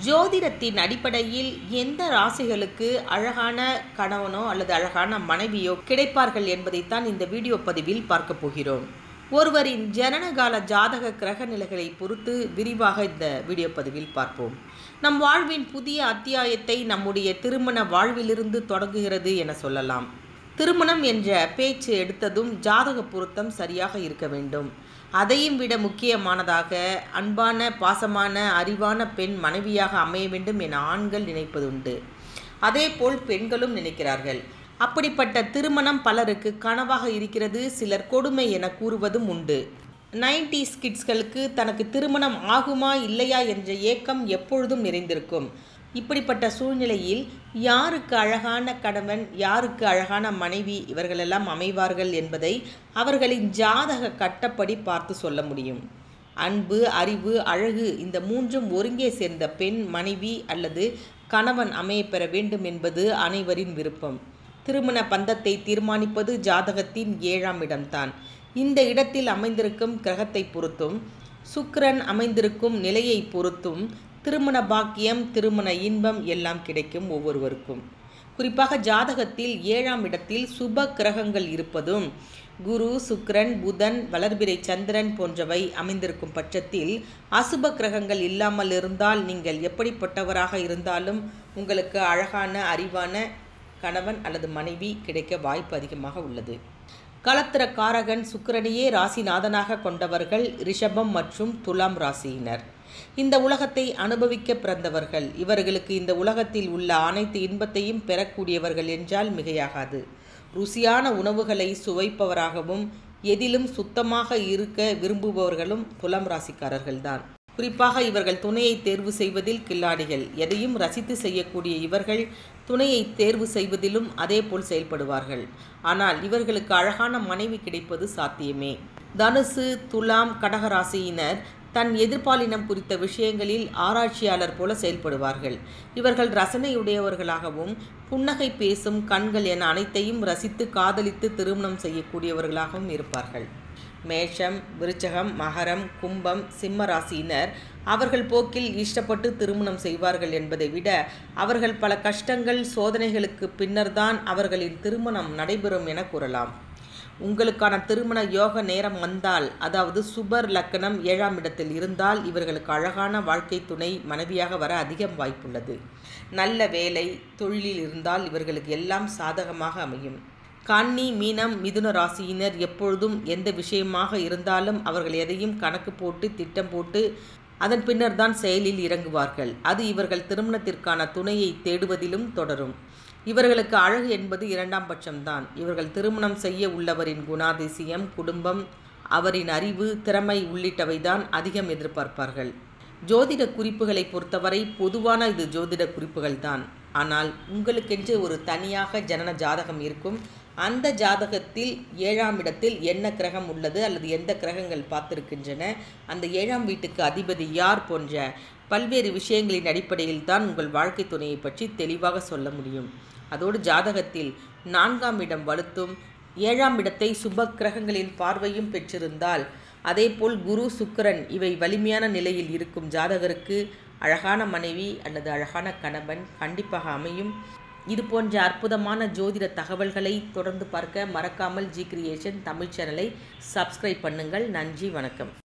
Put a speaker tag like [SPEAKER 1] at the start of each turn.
[SPEAKER 1] ஜோதிடத்தின் அடிப்படையில் எந்த ராசிகளுக்கு அழகான கணவனோ அல்லது அழகான மனைவியோ கிடைப்பார்கள் என்பதைத்தான் இந்த வீடியோ பதிவில் பார்க்க போகிறோம் ஒருவரின் ஜனனகால ஜாதக கிரக நிலைகளை பொறுத்து விரிவாக இந்த வீடியோ பதிவில் பார்ப்போம் நம் வாழ்வின் புதிய அத்தியாயத்தை நம்முடைய திருமண வாழ்விலிருந்து தொடங்குகிறது என சொல்லலாம் திருமணம் என்ற பேச்சு எடுத்ததும் ஜாதக பொருத்தம் சரியாக இருக்க வேண்டும் அதையும் விட முக்கியமானதாக அன்பான பாசமான அறிவான பெண் மனைவியாக அமைய வேண்டும் என ஆண்கள் நினைப்பதுண்டு அதேபோல் பெண்களும் நினைக்கிறார்கள் அப்படிப்பட்ட திருமணம் பலருக்கு கனவாக இருக்கிறது சிலர் கொடுமை என கூறுவதும் உண்டு நைன்டிஸ் கிட்ஸ்களுக்கு தனக்கு திருமணம் ஆகுமா இல்லையா என்ற ஏக்கம் எப்பொழுதும் நிறைந்திருக்கும் இப்படிப்பட்ட சூழ்நிலையில் யாருக்கு அழகான கணவன் யாருக்கு அழகான மனைவி இவர்களெல்லாம் அமைவார்கள் என்பதை அவர்களின் ஜாதக கட்டப்படி பார்த்து சொல்ல முடியும் அன்பு அறிவு அழகு இந்த மூன்றும் ஒருங்கே சேர்ந்த பெண் மனைவி அல்லது கணவன் அமைய பெற வேண்டும் என்பது அனைவரின் விருப்பம் திருமண பந்தத்தை தீர்மானிப்பது ஜாதகத்தின் ஏழாம் இடம்தான் இந்த இடத்தில் அமைந்திருக்கும் கிரகத்தை பொறுத்தும் சுக்கிரன் அமைந்திருக்கும் நிலையை பொறுத்தும் திருமண பாக்கியம் திருமண இன்பம் எல்லாம் கிடைக்கும் ஒவ்வொருவருக்கும் குறிப்பாக ஜாதகத்தில் ஏழாம் இடத்தில் சுப கிரகங்கள் இருப்பதும் குரு சுக்கிரன் புதன் வளர்பிறை சந்திரன் போன்றவை அமைந்திருக்கும் பட்சத்தில் அசுப கிரகங்கள் இல்லாமல் இருந்தால் நீங்கள் எப்படிப்பட்டவராக இருந்தாலும் உங்களுக்கு அழகான அறிவான கணவன் அல்லது மனைவி கிடைக்க வாய்ப்பு அதிகமாக உள்ளது களத்திர காரகன் சுக்கிரனையே ராசிநாதனாக கொண்டவர்கள் ரிஷபம் மற்றும் துலாம் ராசியினர் இந்த உலகத்தை அனுபவிக்க பிறந்தவர்கள் இவர்களுக்கு இந்த உலகத்தில் உள்ள அனைத்து இன்பத்தையும் பெறக்கூடியவர்கள் என்றால் மிகையாகாது ருசியான உணவுகளை சுவைப்பவராகவும் எதிலும் சுத்தமாக இருக்க விரும்புபவர்களும் துலாம் ராசிக்காரர்கள்தான் குறிப்பாக இவர்கள் துணையை தேர்வு செய்வதில் கில்லாடிகள் எதையும் ரசித்து செய்யக்கூடிய இவர்கள் துணையை தேர்வு செய்வதிலும் அதேபோல் செயல்படுவார்கள் ஆனால் இவர்களுக்கு அழகான மனைவி கிடைப்பது சாத்தியமே தனுசு துலாம் கடகராசியினர் தன் எதிர்ப்பாலினம் குறித்த விஷயங்களில் ஆராய்ச்சியாளர் போல செயல்படுவார்கள் இவர்கள் ரசனையுடையவர்களாகவும் புன்னகை பேசும் கண்கள் என அனைத்தையும் ரசித்து காதலித்து திருமணம் செய்யக்கூடியவர்களாகவும் இருப்பார்கள் மேஷம் விருச்சகம் மகரம் கும்பம் சிம்ம ராசியினர் அவர்கள் போக்கில் இஷ்டப்பட்டு திருமணம் செய்வார்கள் என்பதை விட அவர்கள் பல கஷ்டங்கள் சோதனைகளுக்கு பின்னர்தான் அவர்களின் திருமணம் நடைபெறும் என கூறலாம் உங்களுக்கான திருமண யோக நேரம் வந்தால் அதாவது சுபர் லக்கணம் ஏழாம் இடத்தில் இருந்தால் இவர்களுக்கு அழகான வாழ்க்கை துணை மனைவியாக வர அதிகம் வாய்ப்புள்ளது நல்ல வேலை தொழிலில் இருந்தால் இவர்களுக்கு எல்லாம் சாதகமாக அமையும் கன்னி மீனம் மிதுன ராசியினர் எப்பொழுதும் எந்த விஷயமாக இருந்தாலும் அவர்கள் எதையும் கணக்கு போட்டு திட்டம் போட்டு அதன் பின்னர் தான் செயலில் இறங்குவார்கள் அது இவர்கள் திருமணத்திற்கான துணையை தேடுவதிலும் தொடரும் இவர்களுக்கு அழகு என்பது இரண்டாம் பட்சம்தான் இவர்கள் திருமணம் செய்ய உள்ளவரின் குணாதிசயம் குடும்பம் அவரின் அறிவு திறமை உள்ளிட்டவைதான் அதிகம் எதிர்பார்ப்பார்கள் ஜோதிட குறிப்புகளை பொறுத்தவரை பொதுவான இது ஜோதிட குறிப்புகள் தான் ஆனால் உங்களுக்கென்று ஒரு தனியாக ஜனன ஜாதகம் இருக்கும் அந்த ஜாதகத்தில் ஏழாம் இடத்தில் என்ன கிரகம் உள்ளது அல்லது எந்த கிரகங்கள் பார்த்திருக்கின்றன அந்த ஏழாம் வீட்டுக்கு அதிபதி யார் போன்ற பல்வேறு விஷயங்களின் அடிப்படையில் தான் உங்கள் வாழ்க்கை துணையை பற்றி தெளிவாக சொல்ல முடியும் அதோடு ஜாதகத்தில் நான்காம் இடம் வலுத்தும் ஏழாம் இடத்தை சுப கிரகங்களின் பார்வையும் பெற்றிருந்தால் அதேபோல் குரு சுக்கரன் இவை வலிமையான நிலையில் இருக்கும் ஜாதகருக்கு அழகான மனைவி அல்லது அழகான கணவன் கண்டிப்பாக அமையும் இது போன்ற அற்புதமான ஜோதிட தகவல்களை தொடர்ந்து பார்க்க மறக்காமல் ஜி கிரியேஷன் தமிழ் சேனலை சப்ஸ்கிரைப் பண்ணுங்கள் நன்றி வணக்கம்